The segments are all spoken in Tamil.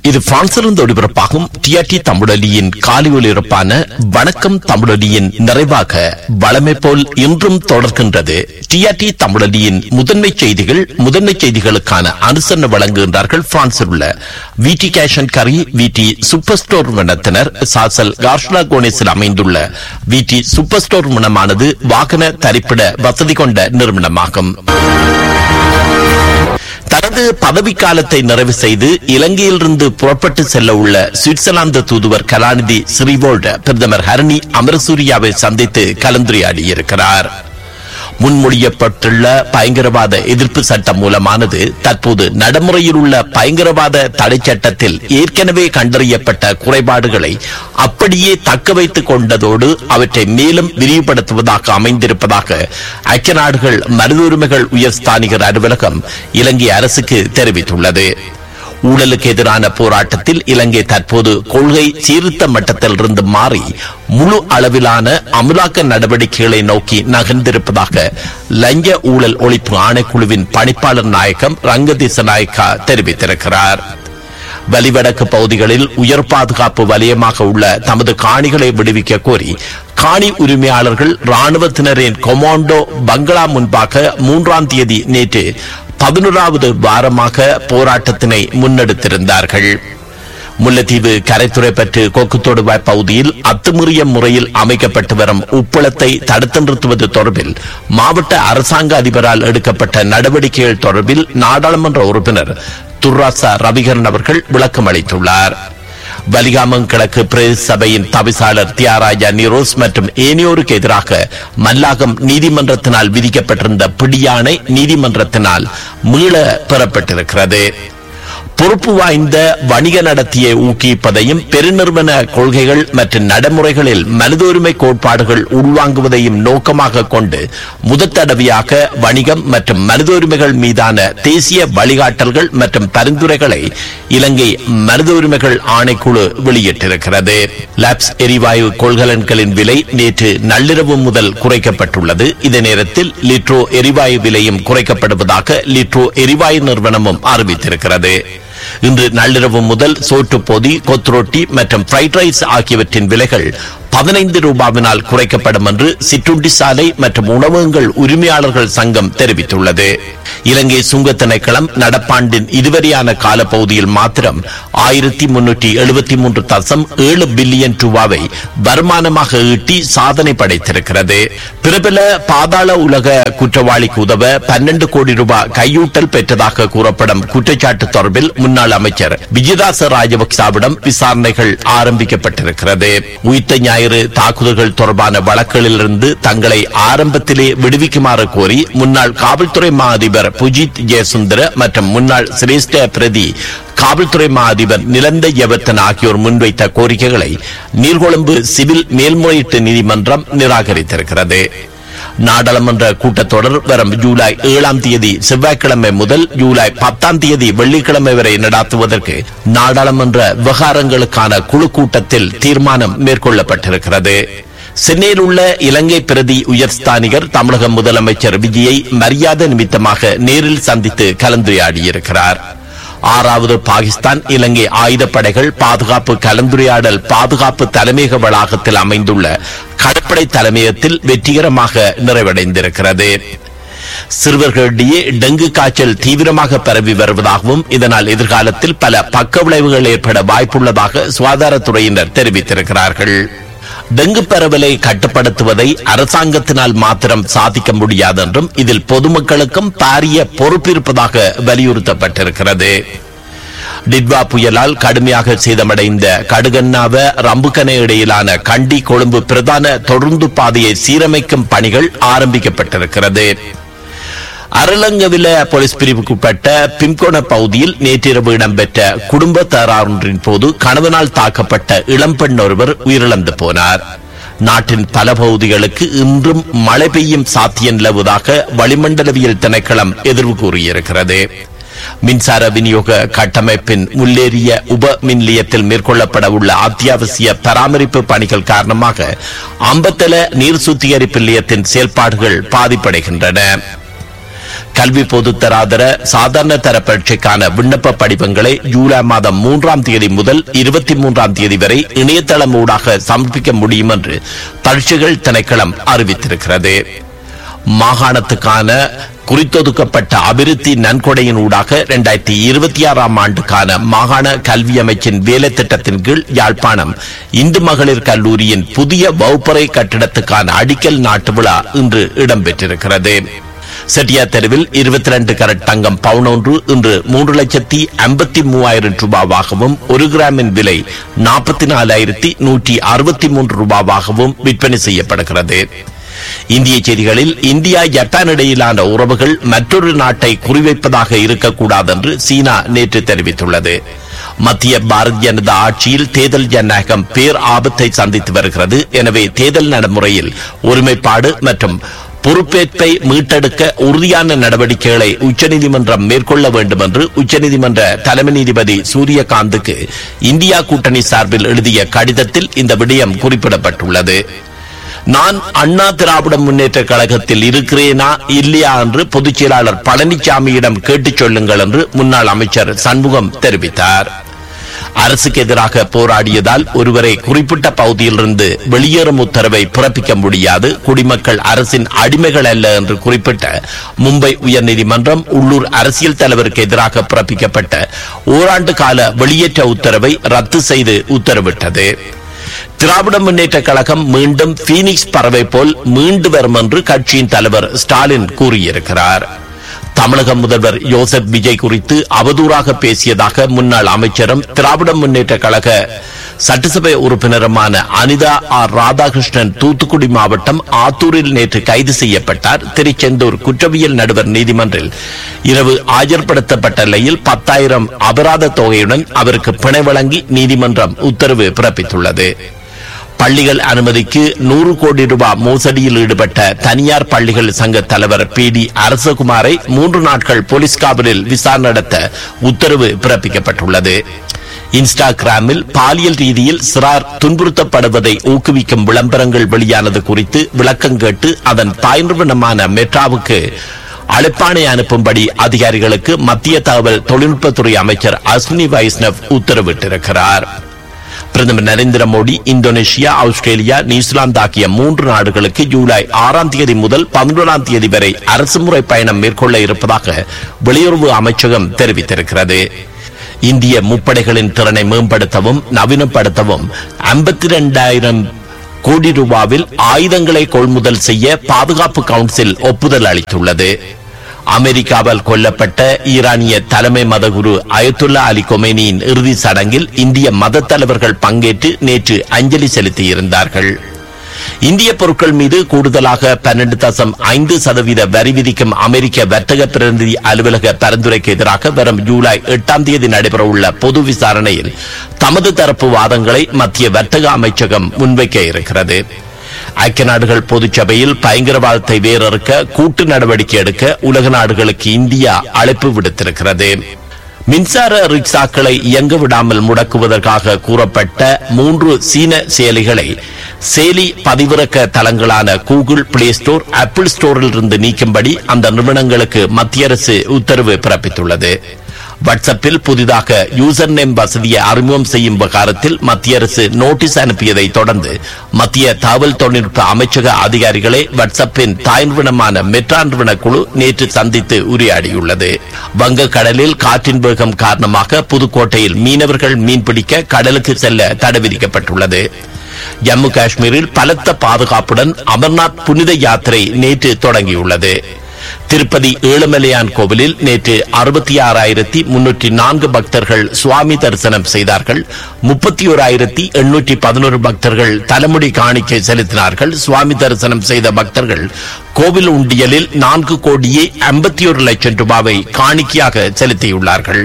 இது பிரான்சிலிருந்து ஒளிபரப்பாகும் டிஆர்டி தமிழொலியின் காலை ஒலிபரப்பான வணக்கம் தமிழொலியின் நிறைவாக வளமை போல் இன்றும் தொடர்கின்றது டிஆர்டி தமிழொலியின் முதன்மை செய்திகள் முதன்மை செய்திகளுக்கான அனுசரணை வழங்குகின்றார்கள் பிரான்சில் உள்ள விடி கேஷன் கரி விடி சூப்பர் ஸ்டோர் நிறுவனத்தினர் சாசல் கார்ஷ்லா கோனேஸில் அமைந்துள்ள விடி சூப்பர் ஸ்டோர் நிறுவனமானது வாகன தரிப்பிட வசதி கொண்ட நிறுவனமாகும் தனது பதவிக்காலத்தை நிறைவு செய்து இலங்கையிலிருந்து புறப்பட்டு செல்ல உள்ள சுவிட்சர்லாந்து தூதுவர் கலாநிதி ஸ்ரீவோல்ட் பிரதமர் ஹரணி அமரசூரியாவை சந்தித்து கலந்துரையாடியிருக்கிறார் முன்மொழியப்பட்டுள்ள பயங்கரவாத எதிர்ப்பு சட்டம் மூலமானது தற்போது நடைமுறையில் உள்ள பயங்கரவாத தடை சட்டத்தில் ஏற்கனவே கண்டறியப்பட்ட குறைபாடுகளை அப்படியே தக்க வைத்துக் கொண்டதோடு அவற்றை மேலும் விரிவுபடுத்துவதாக அமைந்திருப்பதாக ஐக்கிய நாடுகள் மனித உரிமைகள் உயர்ஸ்தானிகர் அலுவலகம் இலங்கை அரசுக்கு தெரிவித்துள்ளது ஊழலுக்கு எதிரான போராட்டத்தில் இலங்கை தற்போது கொள்கை சீர்திருத்த மட்டத்திலிருந்து மாறி முழு அளவிலான அமலாக்க நடவடிக்கைகளை நோக்கி நகர்ந்திருப்பதாக லஞ்ச ஊழல் ஒழிப்பு ஆணைக்குழுவின் பணிப்பாளர் நாயகம் ரங்கதேச நாயக்கா தெரிவித்திருக்கிறார் வலிவடக்கு பகுதிகளில் உயர் பாதுகாப்பு வலயமாக உள்ள தமது காணிகளை விடுவிக்க கோரி காணி உரிமையாளர்கள் ராணுவத்தினரின் கொமாண்டோ பங்களா முன்பாக மூன்றாம் தேதி நேற்று பதினோராவது வாரமாக போராட்டத்தினை முன்னெடுத்திருந்தார்கள் முல்லைத்தீவு கரைத்துறை பற்று கொக்குத்தோடுவாய் பகுதியில் அத்துமீறிய முறையில் அமைக்கப்பட்டு வரும் உப்பளத்தை தடுத்து நிறுத்துவது தொடர்பில் மாவட்ட அரசாங்க அதிபரால் எடுக்கப்பட்ட நடவடிக்கைகள் தொடர்பில் நாடாளுமன்ற உறுப்பினர் துர்ராசா ரவிகரன் அவர்கள் விளக்கம் அளித்துள்ளார் வலிகாமம் கிழக்கு பிரதேச சபையின் தவிசாளர் தியாராஜா நிரோஸ் மற்றும் ஏனையோருக்கு எதிராக மல்லாகம் நீதிமன்றத்தினால் விதிக்கப்பட்டிருந்த பிடியாணை நீதிமன்றத்தினால் மீள பெறப்பட்டிருக்கிறது பொறுப்பு வாய்ந்த வணிக நடத்தியை ஊக்குவிப்பதையும் பெருநிறுவன கொள்கைகள் மற்றும் நடைமுறைகளில் மனித உரிமை கோட்பாடுகள் உள்வாங்குவதையும் நோக்கமாக கொண்டு முதற்தடவையாக வணிகம் மற்றும் மனித உரிமைகள் மீதான தேசிய வழிகாட்டல்கள் மற்றும் பரிந்துரைகளை இலங்கை மனித உரிமைகள் ஆணைக்குழு வெளியிட்டிருக்கிறது லாப்ஸ் எரிவாயு கொள்கலன்களின் விலை நேற்று நள்ளிரவு முதல் குறைக்கப்பட்டுள்ளது இதே நேரத்தில் லிட்ரோ எரிவாயு விலையும் குறைக்கப்படுவதாக லிட்ரோ எரிவாயு நிறுவனமும் அறிவித்திருக்கிறது இன்று நள்ளிரவு முதல் சோற்று பொதி கொத்ரோட்டி மற்றும் ஃப்ரைட் ரைஸ் ஆகியவற்றின் விலைகள் பதினைந்து ரூபாவினால் குறைக்கப்படும் என்று சிற்றுண்டி சாலை மற்றும் உணவகங்கள் உரிமையாளர்கள் சங்கம் தெரிவித்துள்ளது இலங்கை சுங்க திணைக்களம் நடப்பாண்டின் இதுவரையான காலப்பகுதியில் மாத்திரம் ஆயிரத்தி முன்னூற்றி எழுபத்தி மூன்று தசம் ஏழு பில்லியன் ரூபாவை வருமானமாக ஈட்டி சாதனை படைத்திருக்கிறது பிரபல பாதாள உலக குற்றவாளிக்கு உதவ பன்னெண்டு கோடி ரூபாய் கையூட்டல் பெற்றதாக கூறப்படும் குற்றச்சாட்டு தொடர்பில் முன்னாள் அமைச்சர் விஜயதாச ராஜபக்சாவிடம் விசாரணைகள் ஆரம்பிக்கப்பட்டிருக்கிறது உயிர்த்த ஞாயிறு தாக்குதல்கள் தொடர்பான வழக்குகளிலிருந்து தங்களை ஆரம்பத்திலே விடுவிக்குமாறு கோரி முன்னாள் காவல்துறை மா அதிபர் புஜித் ஜெயசுந்தர மற்றும் முன்னாள் சிரேஷ்ட பிரதி காவல்துறை மா அதிபர் நிலந்த யவத்தன் ஆகியோர் முன்வைத்த கோரிக்கைகளை நீர்கொழும்பு சிவில் மேல்முறையீட்டு நீதிமன்றம் நிராகரித்திருக்கிறது நாடாளுமன்ற கூட்டத்தொடர் வரும் ஜூலை ஏழாம் தேதி செவ்வாய்க்கிழமை முதல் ஜூலை பத்தாம் தேதி வெள்ளிக்கிழமை வரை நடாத்துவதற்கு நாடாளுமன்ற விவகாரங்களுக்கான குழு கூட்டத்தில் தீர்மானம் மேற்கொள்ளப்பட்டிருக்கிறது சென்னையில் உள்ள இலங்கை பிரதி உயர்ஸ்தானிகர் தமிழக முதலமைச்சர் விஜயை மரியாதை நிமித்தமாக நேரில் சந்தித்து கலந்துரையாடியிருக்கிறார் ஆறாவது பாகிஸ்தான் இலங்கை ஆயுதப்படைகள் பாதுகாப்பு கலந்துரையாடல் பாதுகாப்பு தலைமையக வளாகத்தில் அமைந்துள்ள கடற்படை தலைமையகத்தில் வெற்றிகரமாக நிறைவடைந்திருக்கிறது சிறுவர்களிடையே டெங்கு காய்ச்சல் தீவிரமாக பரவி வருவதாகவும் இதனால் எதிர்காலத்தில் பல பக்க விளைவுகள் ஏற்பட வாய்ப்புள்ளதாக சுகாதாரத்துறையினர் தெரிவித்திருக்கிறார்கள் டெங்கு பரவலை கட்டுப்படுத்துவதை அரசாங்கத்தினால் மாத்திரம் சாதிக்க முடியாது என்றும் இதில் பொதுமக்களுக்கும் பாரிய பொறுப்பு இருப்பதாக வலியுறுத்தப்பட்டிருக்கிறது டிட்வா புயலால் கடுமையாக சேதமடைந்த கடுகண்ணாவ ரம்புகனை இடையிலான கண்டி கொழும்பு பிரதான தொடர்ந்து பாதையை சீரமைக்கும் பணிகள் ஆரம்பிக்கப்பட்டிருக்கிறது அருளங்கவில போலீஸ் பிரிவுக்குட்பட்ட பிம்கோண பகுதியில் நேற்றிரவு இடம்பெற்ற குடும்ப தகராறொன்றின் போது கணவனால் தாக்கப்பட்ட இளம்பெண் ஒருவர் உயிரிழந்து போனார் நாட்டின் பல பகுதிகளுக்கு இன்றும் மழை பெய்யும் சாத்தியம் நிலவுவதாக வளிமண்டலவியல் திணைக்களம் எதிர்வு கூறியிருக்கிறது மின்சார விநியோக கட்டமைப்பின் முன்னேறிய உப மின் நிலையத்தில் மேற்கொள்ளப்பட உள்ள அத்தியாவசிய பராமரிப்பு பணிகள் காரணமாக அம்பத்தல நீர் சுத்திகரிப்பு நிலையத்தின் செயல்பாடுகள் பாதிப்படைகின்றன கல்வி பொதுத்தராதர சாதாரண தர பரீட்சைக்கான விண்ணப்ப படிவங்களை ஜூலை மாதம் மூன்றாம் தேதி முதல் இருபத்தி மூன்றாம் தேதி வரை இணையதளம் ஊடாக சமர்ப்பிக்க முடியும் என்று பரீட்சைகள் திணைக்களம் அறிவித்திருக்கிறது மாகாணத்துக்கான குறித்தொதுக்கப்பட்ட அபிவிருத்தி நன்கொடையின் ஊடாக இரண்டாயிரத்தி இருபத்தி ஆறாம் ஆண்டுக்கான மாகாண கல்வி அமைச்சின் வேலை திட்டத்தின் கீழ் யாழ்ப்பாணம் இந்து மகளிர் கல்லூரியின் புதிய வகுப்பறை கட்டிடத்துக்கான அடிக்கல் நாட்டு விழா இன்று இடம்பெற்றிருக்கிறது செட்டியார் தெருவில் இருபத்தி ரெண்டு கரட் தங்கம் பவுனொன்று இன்று மூன்று லட்சத்தி ஐம்பத்தி மூவாயிரம் ரூபாவாகவும் ஒரு கிராமின் விலை நாற்பத்தி நாலாயிரத்தி நூற்றி அறுபத்தி மூன்று ரூபாவாகவும் விற்பனை செய்யப்படுகிறது இந்திய செய்திகளில் இந்தியா ஜப்பான் இடையிலான உறவுகள் மற்றொரு நாட்டை குறிவைப்பதாக இருக்கக்கூடாது என்று சீனா நேற்று தெரிவித்துள்ளது மத்திய பாரதிய ஜனதா ஆட்சியில் தேர்தல் ஜனநாயகம் பேர் ஆபத்தை சந்தித்து வருகிறது எனவே தேர்தல் நடைமுறையில் ஒருமைப்பாடு மற்றும் பொறுப்பேற்பை மீட்டெடுக்க உறுதியான நடவடிக்கைகளை உச்சநீதிமன்றம் மேற்கொள்ள வேண்டும் என்று உச்சநீதிமன்ற தலைமை நீதிபதி சூரியகாந்துக்கு இந்தியா கூட்டணி சார்பில் எழுதிய கடிதத்தில் இந்த விடயம் குறிப்பிடப்பட்டுள்ளது நான் அண்ணா திராவிட முன்னேற்ற கழகத்தில் இருக்கிறேனா இல்லையா என்று பொதுச் செயலாளர் பழனிசாமியிடம் கேட்டுச் சொல்லுங்கள் என்று முன்னாள் அமைச்சர் சண்முகம் தெரிவித்தார் அரசுக்கு எதிராக போராடியதால் ஒருவரை குறிப்பிட்ட பகுதியிலிருந்து வெளியேறும் உத்தரவை பிறப்பிக்க முடியாது குடிமக்கள் அரசின் அடிமைகள் அல்ல என்று குறிப்பிட்ட மும்பை உயர்நீதிமன்றம் உள்ளூர் அரசியல் தலைவருக்கு எதிராக பிறப்பிக்கப்பட்ட ஓராண்டு கால வெளியேற்ற உத்தரவை ரத்து செய்து உத்தரவிட்டது திராவிட முன்னேற்ற கழகம் மீண்டும் பீனிக்ஸ் பறவை போல் மீண்டு வரும் என்று கட்சியின் தலைவர் ஸ்டாலின் கூறியிருக்கிறார் தமிழக முதல்வர் யோசப் விஜய் குறித்து அவதூறாக பேசியதாக முன்னாள் அமைச்சரும் திராவிட முன்னேற்ற கழக சட்டசபை உறுப்பினருமான அனிதா ஆர் ராதாகிருஷ்ணன் தூத்துக்குடி மாவட்டம் ஆத்தூரில் நேற்று கைது செய்யப்பட்டார் திருச்செந்தூர் குற்றவியல் நடுவர் நீதிமன்றில் இரவு ஆஜர்படுத்தப்பட்ட நிலையில் பத்தாயிரம் அபராத தொகையுடன் அவருக்கு பிணை வழங்கி நீதிமன்றம் உத்தரவு பிறப்பித்துள்ளது பள்ளிகள் அனுமதிக்கு நூறு கோடி ரூபாய் மோசடியில் ஈடுபட்ட தனியார் பள்ளிகள் சங்க தலைவர் பி டி அரசகுமாரை மூன்று நாட்கள் போலீஸ் காவலில் விசாரணை நடத்த உத்தரவு பிறப்பிக்கப்பட்டுள்ளது இன்ஸ்டாகிராமில் பாலியல் ரீதியில் சிறார் துன்புறுத்தப்படுவதை ஊக்குவிக்கும் விளம்பரங்கள் வெளியானது குறித்து விளக்கம் கேட்டு அதன் தாய் நிறுவனமான மெட்ராவுக்கு அழைப்பாணை அனுப்பும்படி அதிகாரிகளுக்கு மத்திய தகவல் தொழில்நுட்பத்துறை அமைச்சர் அஸ்வினி வைஷ்ணவ் உத்தரவிட்டிருக்கிறார் பிரதமர் Narendra Modi Indonesia Australia New Zealand ஆகிய மூன்று நாடுகளுக்கு ஜூலை ஆறாம் தேதி முதல் பதினொன்றாம் தேதி வரை அரசுமுறை பயணம் மேற்கொள்ள இருப்பதாக வெளியுறவு அமைச்சகம் தெரிவித்திருக்கிறது இந்திய முப்படைகளின் திறனை மேம்படுத்தவும் நவீனப்படுத்தவும் ஐம்பத்தி இரண்டாயிரம் கோடி ரூபாவில் ஆயுதங்களை கொள்முதல் செய்ய பாதுகாப்பு கவுன்சில் ஒப்புதல் அளித்துள்ளது அமெரிக்காவால் கொல்லப்பட்ட ஈரானிய தலைமை மதகுரு அயத்துல்லா அலி கொமேனியின் இறுதி சடங்கில் இந்திய மத தலைவர்கள் பங்கேற்று நேற்று அஞ்சலி செலுத்தியிருந்தார்கள் இந்திய பொருட்கள் மீது கூடுதலாக பன்னெண்டு தசம் ஐந்து சதவீத வரி விதிக்கும் அமெரிக்க வர்த்தக பிரதிநிதி அலுவலக பரிந்துரைக்கு எதிராக வரும் ஜூலை எட்டாம் தேதி நடைபெறவுள்ள பொது விசாரணையில் தமது தரப்பு வாதங்களை மத்திய வர்த்தக அமைச்சகம் முன்வைக்க இருக்கிறது ஐக்கிய நாடுகள் பொதுச்சபையில் பயங்கரவாதத்தை வேறறுக்க கூட்டு நடவடிக்கை எடுக்க உலக நாடுகளுக்கு இந்தியா அழைப்பு விடுத்திருக்கிறது மின்சார ரிக்ஷாக்களை இயங்க விடாமல் முடக்குவதற்காக கூறப்பட்ட மூன்று சீன செயலிகளை செயலி பதிவிறக்க தளங்களான கூகுள் பிளே ஸ்டோர் ஆப்பிள் ஸ்டோரில் இருந்து நீக்கும்படி அந்த நிறுவனங்களுக்கு மத்திய அரசு உத்தரவு பிறப்பித்துள்ளது வாட்ஸ்அப்பில் புதிதாக யூசர் நேம் வசதியை அறிமுகம் செய்யும் விவகாரத்தில் மத்திய அரசு நோட்டீஸ் அனுப்பியதை தொடர்ந்து மத்திய தகவல் தொழில்நுட்ப அமைச்சக அதிகாரிகளை வாட்ஸ்அப்பின் தாய் நிறுவனமான மெட்ரா நிறுவன குழு நேற்று சந்தித்து உரையாடியுள்ளது வங்கக்கடலில் காற்றின் வேகம் காரணமாக புதுக்கோட்டையில் மீனவர்கள் மீன்பிடிக்க கடலுக்கு செல்ல தடை விதிக்கப்பட்டுள்ளது ஜம்மு காஷ்மீரில் பலத்த பாதுகாப்புடன் அமர்நாத் புனித யாத்திரை நேற்று தொடங்கியுள்ளது திருப்பதி ஏழுமலையான் கோவிலில் நேற்று அறுபத்தி ஆறாயிரத்தி முன்னூற்றி நான்கு பக்தர்கள் சுவாமி தரிசனம் செய்தார்கள் முப்பத்தி ஓராயிரத்தி எண்ணூற்றி பதினோரு பக்தர்கள் தலைமுடி காணிக்கை செலுத்தினார்கள் சுவாமி தரிசனம் செய்த பக்தர்கள் கோவில் உண்டியலில் நான்கு கோடியே ஐம்பத்தி ஒரு லட்சம் ரூபாவை காணிக்கையாக செலுத்தியுள்ளார்கள்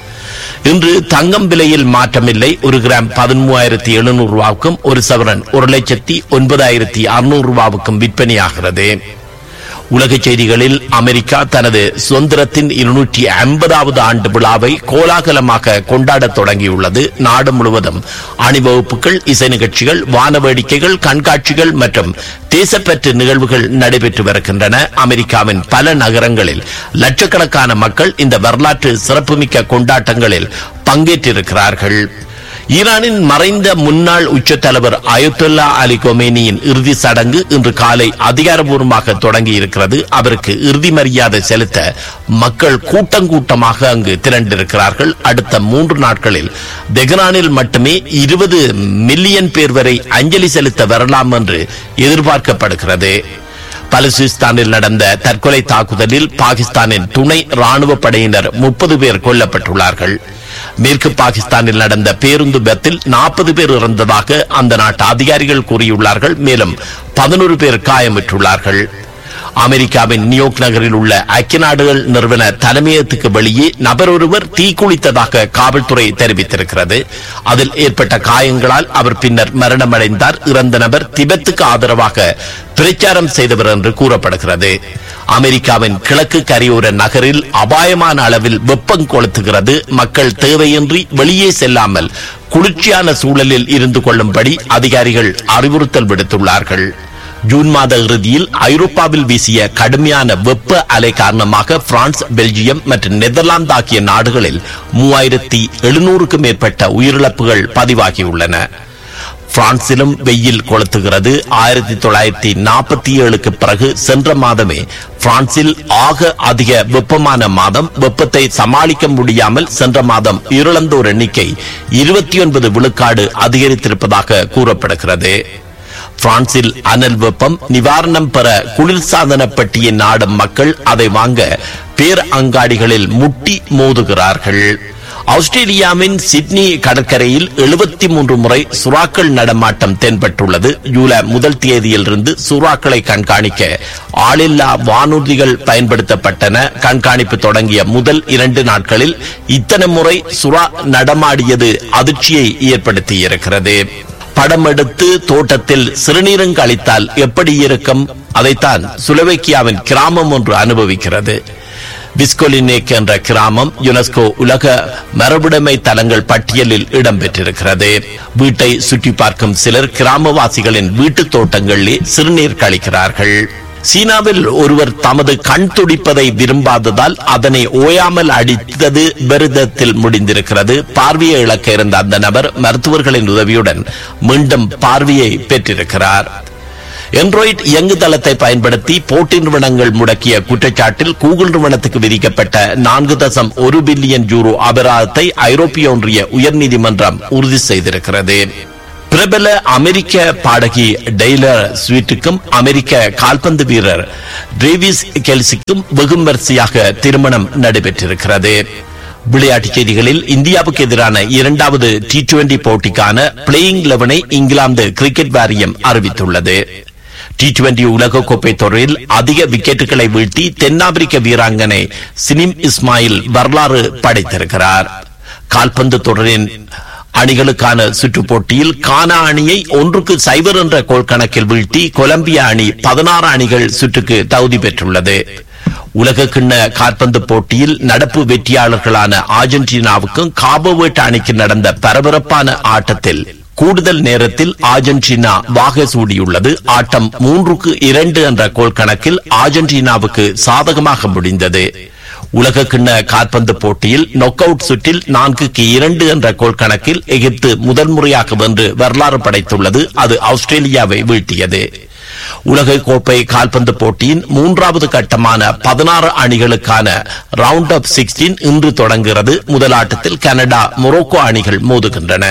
இன்று தங்கம் விலையில் மாற்றமில்லை ஒரு கிராம் பதிமூவாயிரத்தி எழுநூறு ரூபாவுக்கும் ஒரு சவரன் ஒரு லட்சத்தி ஒன்பதாயிரத்தி அறுநூறு ரூபாவுக்கும் விற்பனையாகிறது உலக செய்திகளில் அமெரிக்கா தனது சுதந்திரத்தின் இருநூற்றி ஐம்பதாவது ஆண்டு விழாவை கோலாகலமாக கொண்டாடத் தொடங்கியுள்ளது நாடு முழுவதும் அணிவகுப்புகள் இசை நிகழ்ச்சிகள் வான வேடிக்கைகள் கண்காட்சிகள் மற்றும் தேசப்பற்று நிகழ்வுகள் நடைபெற்று வருகின்றன அமெரிக்காவின் பல நகரங்களில் லட்சக்கணக்கான மக்கள் இந்த வரலாற்று சிறப்புமிக்க கொண்டாட்டங்களில் பங்கேற்றிருக்கிறார்கள் ஈரானின் மறைந்த முன்னாள் உச்ச தலைவர் அயோத்துல்லா அலி கொமேனியின் இறுதி சடங்கு இன்று காலை அதிகாரபூர்வமாக தொடங்கி இருக்கிறது அவருக்கு இறுதி மரியாதை செலுத்த மக்கள் கூட்டம் கூட்டமாக அங்கு திரண்டிருக்கிறார்கள் அடுத்த மூன்று நாட்களில் தெஹ்ரானில் மட்டுமே இருபது மில்லியன் பேர் வரை அஞ்சலி செலுத்த வரலாம் என்று எதிர்பார்க்கப்படுகிறது பலுசிஸ்தானில் நடந்த தற்கொலை தாக்குதலில் பாகிஸ்தானின் துணை ராணுவ படையினர் முப்பது பேர் கொல்லப்பட்டுள்ளார்கள் மேற்கு பாகிஸ்தானில் நடந்த பேருந்து விபத்தில் நாற்பது பேர் இறந்ததாக அந்த நாட்டு அதிகாரிகள் கூறியுள்ளார்கள் மேலும் பதினோரு பேர் காயமுற்றுள்ளார்கள் அமெரிக்காவின் நியூயார்க் நகரில் உள்ள ஐக்கிய நாடுகள் நிறுவன தலைமையகத்துக்கு வெளியே நபர் ஒருவர் தீக்குளித்ததாக காவல்துறை தெரிவித்திருக்கிறது அதில் ஏற்பட்ட காயங்களால் அவர் பின்னர் மரணமடைந்தார் இறந்த நபர் திபெத்துக்கு ஆதரவாக பிரச்சாரம் செய்தவர் என்று கூறப்படுகிறது அமெரிக்காவின் கிழக்கு கரையோர நகரில் அபாயமான அளவில் வெப்பம் கொளுத்துகிறது மக்கள் தேவையின்றி வெளியே செல்லாமல் குளிர்ச்சியான சூழலில் இருந்து கொள்ளும்படி அதிகாரிகள் அறிவுறுத்தல் விடுத்துள்ளார்கள் ஜூன் மாத இறுதியில் ஐரோப்பாவில் வீசிய கடுமையான வெப்ப அலை காரணமாக பிரான்ஸ் பெல்ஜியம் மற்றும் நெதர்லாந்து ஆகிய நாடுகளில் மூவாயிரத்தி எழுநூறுக்கும் மேற்பட்ட உயிரிழப்புகள் பதிவாகியுள்ளன பிரான்சிலும் வெயில் கொளுத்துகிறது ஆயிரத்தி தொள்ளாயிரத்தி நாற்பத்தி ஏழுக்கு பிறகு சென்ற மாதமே பிரான்சில் ஆக அதிக வெப்பமான மாதம் வெப்பத்தை சமாளிக்க முடியாமல் சென்ற மாதம் உயிரிழந்தோர் எண்ணிக்கை இருபத்தி ஒன்பது விழுக்காடு அதிகரித்திருப்பதாக கூறப்படுகிறது பிரான்சில் அனல் வெப்பம் நிவாரணம் பெற குளிர்சாதன பெட்டியை நாடும் மக்கள் அதை வாங்க பேர் அங்காடிகளில் முட்டி மோதுகிறார்கள் ஆஸ்திரேலியாவின் சிட்னி கடற்கரையில் எழுபத்தி மூன்று முறை சுறாக்கள் நடமாட்டம் தென்பட்டுள்ளது ஜூலை முதல் தேதியிலிருந்து சுறாக்களை கண்காணிக்க ஆளில்லா வானூர்திகள் பயன்படுத்தப்பட்டன கண்காணிப்பு தொடங்கிய முதல் இரண்டு நாட்களில் இத்தனை முறை சுறா நடமாடியது அதிர்ச்சியை ஏற்படுத்தியிருக்கிறது படம் எடுத்து தோட்டத்தில் சிறுநீரங்கு அளித்தால் எப்படி இருக்கும் அதைத்தான் சுலோவேக்கியாவின் கிராமம் ஒன்று அனுபவிக்கிறது விஸ்கோலினேக் என்ற கிராமம் யுனெஸ்கோ உலக மரபுடைமை தலங்கள் பட்டியலில் இடம்பெற்றிருக்கிறது வீட்டை சுற்றி பார்க்கும் சிலர் கிராமவாசிகளின் வீட்டுத் தோட்டங்களிலே சிறுநீர் கழிக்கிறார்கள் சீனாவில் ஒருவர் தமது கண் துடிப்பதை விரும்பாததால் அதனை ஓயாமல் அடித்தது விரதத்தில் முடிந்திருக்கிறது பார்வையை இழக்க இருந்த அந்த நபர் மருத்துவர்களின் உதவியுடன் மீண்டும் பார்வையை பெற்றிருக்கிறார் எண்ட்ராய்ட் இயங்கு தளத்தை பயன்படுத்தி போட்டி நிறுவனங்கள் முடக்கிய குற்றச்சாட்டில் கூகுள் நிறுவனத்துக்கு விதிக்கப்பட்ட நான்கு தசம் ஒரு பில்லியன் யூரோ அபராதத்தை ஐரோப்பிய ஒன்றிய உயர்நீதிமன்றம் உறுதி செய்திருக்கிறது பிரபல அமெரிக்க பாடகி டெய்லர் ஸ்வீட்டுக்கும் அமெரிக்க கால்பந்து வீரர் டேவிஸ் கெல்சிக்கும் வெகுமரிசையாக திருமணம் நடைபெற்றிருக்கிறது விளையாட்டுச் செய்திகளில் இந்தியாவுக்கு எதிரான இரண்டாவது டி டுவெண்டி போட்டிக்கான பிளேயிங் லெவனை இங்கிலாந்து கிரிக்கெட் வாரியம் அறிவித்துள்ளது டி டுவெண்டி உலகக்கோப்பை தொடரில் அதிக விக்கெட்டுகளை வீழ்த்தி தென்னாப்பிரிக்க வீராங்கனை சினிம் இஸ்மாயில் வரலாறு படைத்திருக்கிறார் கால்பந்து தொடரின் அணிகளுக்கான சுற்றுப் போட்டியில் கானா அணியை ஒன்றுக்கு சைபர் என்ற கோல் கணக்கில் வீழ்த்தி கொலம்பியா அணி பதினாறு அணிகள் சுற்றுக்கு தகுதி பெற்றுள்ளது உலக கிண்ண கால்பந்து போட்டியில் நடப்பு வெற்றியாளர்களான அர்ஜென்டினாவுக்கும் காபோவேட் அணிக்கு நடந்த பரபரப்பான ஆட்டத்தில் கூடுதல் நேரத்தில் அர்ஜென்டினா வாக சூடியுள்ளது ஆட்டம் மூன்றுக்கு இரண்டு என்ற கோல் கணக்கில் அர்ஜென்டினாவுக்கு சாதகமாக முடிந்தது உலக கிண்ண கால்பந்து போட்டியில் நொக் அவுட் சுற்றில் நான்குக்கு இரண்டு என்ற கோல் கணக்கில் எகிப்து முதல் முறையாக வென்று வரலாறு படைத்துள்ளது அது ஆஸ்திரேலியாவை வீழ்த்தியது உலக கோப்பை கால்பந்து போட்டியின் மூன்றாவது கட்டமான பதினாறு அணிகளுக்கான ரவுண்ட் ஆப் சிக்ஸ்டீன் இன்று தொடங்குகிறது முதல் ஆட்டத்தில் கனடா மொரோக்கோ அணிகள் மோதுகின்றன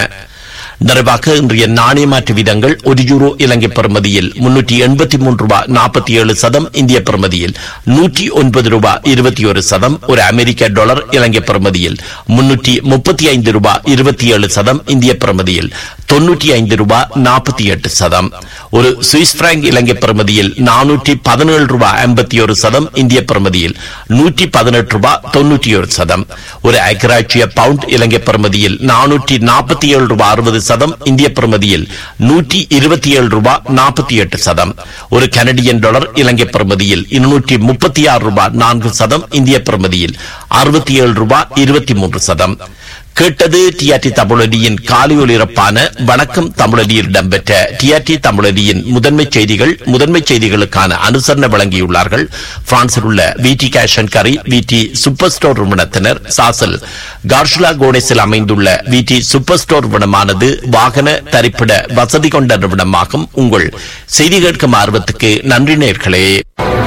நிறைவாக இன்றைய நாணய மாற்று வீதங்கள் ஒரு யூரோ இலங்கை பெறுமதியில் முன்னூற்றி எண்பத்தி மூன்று ரூபாய் நாற்பத்தி ஏழு சதம் இந்திய பெறுமதியில் நூற்றி ஒன்பது ரூபாய் இருபத்தி ஒரு சதம் ஒரு அமெரிக்க டாலர் இலங்கை பெறுமதியில் முன்னூற்றி முப்பத்தி ஐந்து ரூபாய் இருபத்தி ஏழு சதம் இந்திய பெறுமதியில் தொன்னூற்றி ஐந்து ரூபாய் நாற்பத்தி எட்டு சதம் ஒரு சுவிஸ் பிராங்க் இலங்கை பெறுமதியில் நானூற்றி பதினேழு ரூபாய் ஐம்பத்தி ஒரு சதம் இந்திய பெறுமதியில் நூற்றி பதினெட்டு ரூபாய் தொன்னூற்றி ஒரு சதம் ஒரு ஐக்கராட்சிய பவுண்ட் இலங்கை பெறுமதியில் நானூற்றி நாற்பத்தி ஏழு ரூபாய் அறுபது சதம் இந்திய பிரமதியில் நூற்றி இருபத்தி ஏழு ரூபாய் நாற்பத்தி எட்டு சதம் ஒரு கனடியன் டாலர் இலங்கை பிரமதியில் இருநூற்றி முப்பத்தி ஆறு ரூபாய் நான்கு சதம் இந்திய பிரமதியில் அறுபத்தி ஏழு ரூபாய் இருபத்தி மூன்று சதம் கேட்டது டிஆர்டி தமிழடியின் காலை ஒலிபரப்பான வணக்கம் தமிழடியில் இடம்பெற்ற டிஆர்டி தமிழடியின் முதன்மை செய்திகள் முதன்மை செய்திகளுக்கான அனுசரணை வழங்கியுள்ளார்கள் பிரான்சில் உள்ள விடி கேஷன் கரி விடி சூப்பர் ஸ்டோர் நிறுவனத்தினர் சாசல் கார்ஷுலா கோனேஸில் அமைந்துள்ள விடி சூப்பர் ஸ்டோர் நிறுவனமானது வாகன தரிப்பிட வசதி கொண்ட நிறுவனமாகும் உங்கள் செய்தி கேட்கும் ஆர்வத்துக்கு நன்றி நேர்களே